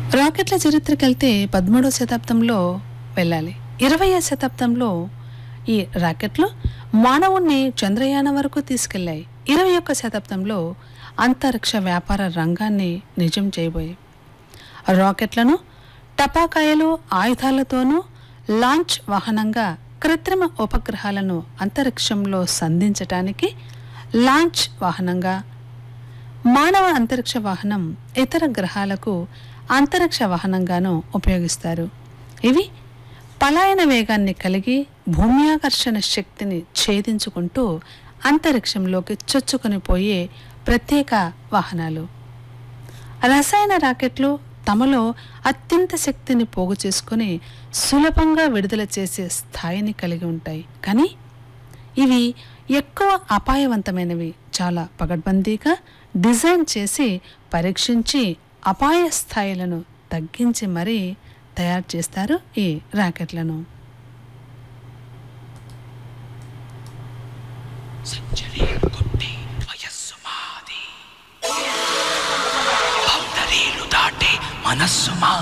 రాకెట్ల చరిత్రకి వెళ్తే పదమూడవ శతాబ్దంలో వెళ్ళాలి ఇరవయో శతాబ్దంలో ఈ రాకెట్లు మానవుణ్ణి చంద్రయానం వరకు తీసుకెళ్లాయి ఇరవై ఒక్క శతాబ్దంలో అంతరిక్ష వ్యాపార రంగాన్ని నిజం చేయబోయాయి రాకెట్లను టపాకాయలు ఆయుధాలతోనూ లాంచ్ వాహనంగా కృత్రిమ ఉపగ్రహాలను అంతరిక్షంలో సంధించటానికి లాంచ్ వాహనంగా మానవ అంతరిక్ష వాహనం ఇతర గ్రహాలకు అంతరిక్ష వాహనంగాను ఉపయోగిస్తారు ఇవి పలాయన వేగాన్ని కలిగి భూమి ఆకర్షణ శక్తిని ఛేదించుకుంటూ అంతరిక్షంలోకి చొచ్చుకొని పోయే ప్రత్యేక వాహనాలు రసాయన రాకెట్లు తమలో అత్యంత శక్తిని పోగు చేసుకుని సులభంగా విడుదల చేసే స్థాయిని కలిగి ఉంటాయి కానీ ఇవి ఎక్కువ అపాయవంతమైనవి చాలా పగడ్బందీగా డిజైన్ చేసి పరీక్షించి అపాయ స్థాయిలను తగ్గించి మరీ తయారు చేస్తారు ఈ రాకెట్లను సెంచరీ కొట్టి వయస్సు మాది బౌండరీలు దాటే మనస్సు మా